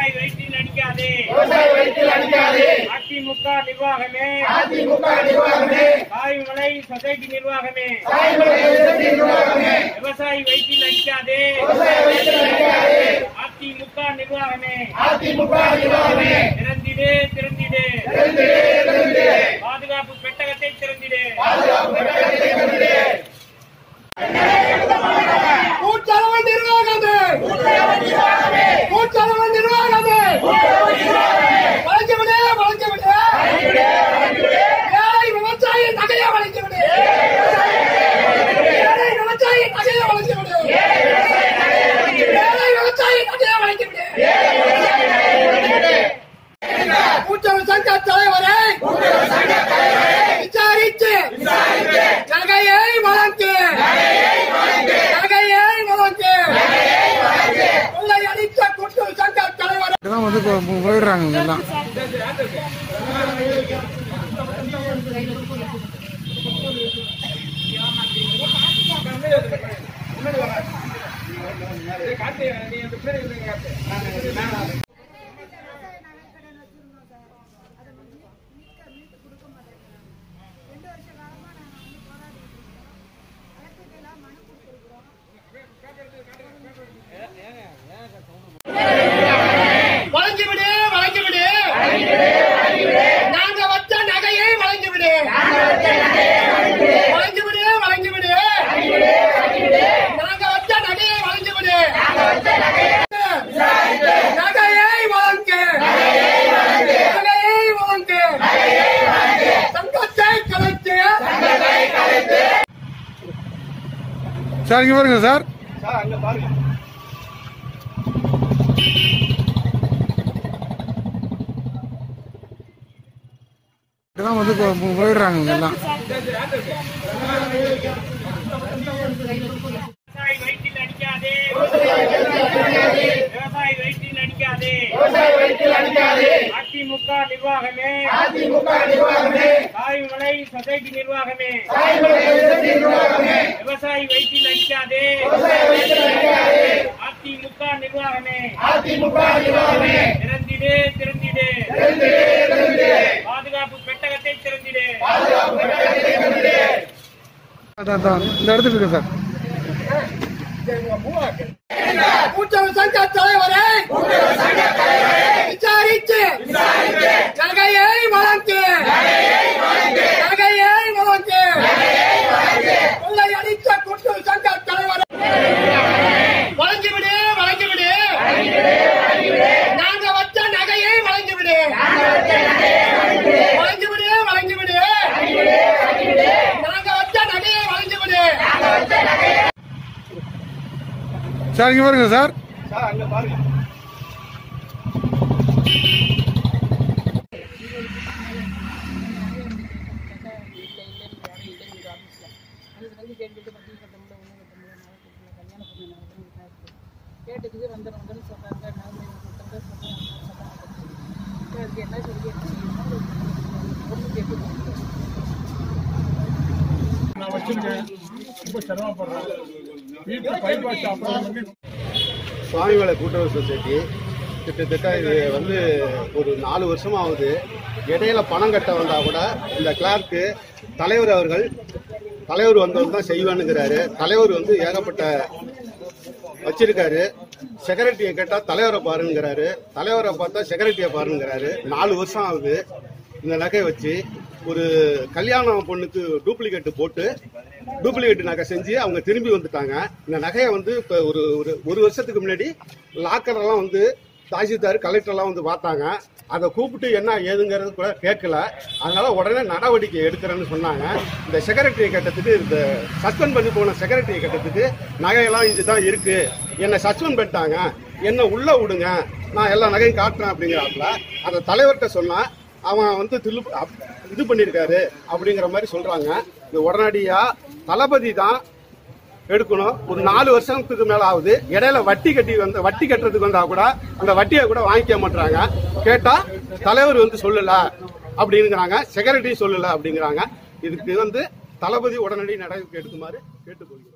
விவசாயி வயிற்றில் அடிக்காதே விவசாய வயிற்றில் அடிக்காதே அதிமுக நிர்வாகமே அதிமுக நிர்வாகமே காய்மலை சொசைட்டி நிர்வாகமே தாய்மொழி எழுதி நிர்வாகமே விவசாயி வயிற்றில் அடிக்காதே விவசாய வயிற்றில் அடிக்காதே அதிமுக நிர்வாகமே அதிமுக நிர்வாகமே திறந்திடு திறந்திடு திறந்திடு, திறந்திடு. பாதுகாப்பு பெட்டகத்தை திறந்திடு பாதுகாப்பு பெட்டகத்தை திறந்திடு. கூட்டுறவு நிர்வாகமே கூட்டுறவு நிர்வாகமே வளைச்சு விடு வளைச்சு விடு ஏழை விவசாயி நகையை வளைச்சு விடு ஏழை விவசாயி நகையை வளைச்சு விடு ஏழை விவசாயி நகையை வளைச்சு விடு கூட்டுறவு சங்க தலைவரை விசாரித்து நகையை வழங்கு நகையை வழங்கு கொள்ளையடித்த கூட்டுறவு சங்க தலைவர் தான் வந்து இப்போ போயிடுறாங்க எல்லாம் விவசாய நகைக்கடன் வச்சிருந்தோம் சார் அதை வந்து மீட்க மீட்டு கொடுக்க மாட்டேங்கிறாங்க ரெண்டு வருஷ காலமா நாங்கள் வந்து போராடிட்டு இருக்கோம் கலெக்டர்லாம் மனு கொடுத்துருக்குறோம் வழங்கி விடு வழங்கி விடு நாங்க வச்ச நகையை வழங்கி விடு வழங்கி விடு வழங்கி விடு நாங்க வச்ச நகையை வழங்கி விடு நகையை வழங்கு நகையை வழங்கு தங்கத்தை கலைத்து சார் இங்கே பாருங்க சார் தான் வந்து இப்போ போயிடுறாங்க எல்லாம் விவசாயி வயிற்றில் அடிக்காதே விவசாயி வயிற்றில் அடிக்காதே விவசாய வயிற்றில் அடிக்காதே அதிமுக நிர்வாகமே அதிமுக நிர்வாகமே காய்மலை சொசைட்டி நிர்வாகமே தாய்மொழி எழுதி நிர்வாகமே விவசாயி வயிற்றில் அடிக்காதே விவசாய வயிற்றில் அடிக்காதே அதிமுக நிர்வாகமே அதிமுக நிர்வாகமே திறந்திடு திறந்திடு திறந்திடு, திறந்திடு. பாதுகாப்பு பெட்டகத்தை திறந்திடு பாதுகாப்பு பெட்டகத்தை திறந்திடு. அதான் அதான் இந்த இடத்துக்கு இருக்கு சார் கூட்டுறவு சங்க தலைவரை விசாரித்து நகையை வழங்கு நகையை வழங்கு கொள்ளையடித்த கூட்டுறவு சங்க தலைவரை வழங்கி விடு வழங்கி விடு நாங்க வச்ச நகையை வழங்கி விடு வழங்கி விடு வழங்கி விடு நாங்க வச்ச நகையை வழங்கி விடு சார் இங்கே பாருங்க சார் கேட்டதுக்கு வந்து வந்து சொல்றாங்க நகை கொடுத்தாங்க சொல்றாங்க அதுக்கு என்ன சொல்லி என்ன செய்யணும் ஒன்று கேட்டு நான் வச்சிருக்கேன் ரொம்ப சிரமப்படுறேன் வீட்டில் பைபாஸ் அப்புறம் வந்து சுவாமிமலை கூட்டுறவு சொசைட்டி கிட்டத்தட்ட இது வந்து ஒரு நாலு வருஷமா ஆகுது இடையில பணம் கட்ட வந்தா கூட இந்த கிளார்க்கு தலைவர் அவர்கள் தலைவர் வந்தவங்க தான் செய்வானுங்கிறாரு தலைவர் வந்து ஏகப்பட்ட வச்சிருக்காரு செக்ரட்டரியை கேட்டா தலைவரை பாருங்கிறாரு தலைவரை பார்த்தா செக்ரட்டரியை பாருங்கிறாரு நாலு வருஷம் ஆகுது இந்த நகையை வச்சு ஒரு கல்யாணம் பொண்ணுக்கு டூப்ளிகேட் போட்டு டூப்ளிகேட் நகை செஞ்சு அவங்க திரும்பி வந்துட்டாங்க இந்த நகையை வந்து இப்போ ஒரு ஒரு ஒரு வருஷத்துக்கு முன்னாடி லாக்கர் எல்லாம் வந்து தாசில்தார் கலெக்டர் எல்லாம் வந்து பார்த்தாங்க அதை கூப்பிட்டு என்ன ஏதுங்கிறது கூட கேட்கல அதனால உடனே நடவடிக்கை எடுக்கிறேன்னு சொன்னாங்க இந்த செக்ரட்டரியை கட்டத்துக்கு இந்த சஸ்பெண்ட் பண்ணி போன செக்ரட்டரியை கட்டத்துக்கு நகையெல்லாம் இதுதான் இருக்கு என்னை சஸ்பெண்ட் பண்ணிட்டாங்க என்ன உள்ள விடுங்க நான் எல்லா நகையும் காட்டுறேன் அப்படிங்கிறாப்புல அதை தலைவர்கிட்ட சொன்னா அவன் வந்து தில்லு அப்- இது பண்ணியிருக்காரு அப்படிங்கிற மாதிரி சொல்றாங்க இது உடனடியா தளபதி தான் எடுக்கணும் ஒரு நாலு வருஷத்துக்கு மேல ஆகுது இடையில வட்டி கட்டி வந்து வட்டி கட்டுறதுக்கு வந்தா கூட அந்த வட்டியை கூட வாங்கிக்க மாட்டாங்க கேட்டா தலைவர் வந்து சொல்லல அப்படிங்கிறாங்க செக்ரட்டரி சொல்லல அப்படிங்கிறாங்க இதுக்கு வந்து தளபதி உடனடி நடவடிக்கை எடுக்குமாறு கேட்டுக்கொள்கிறோம்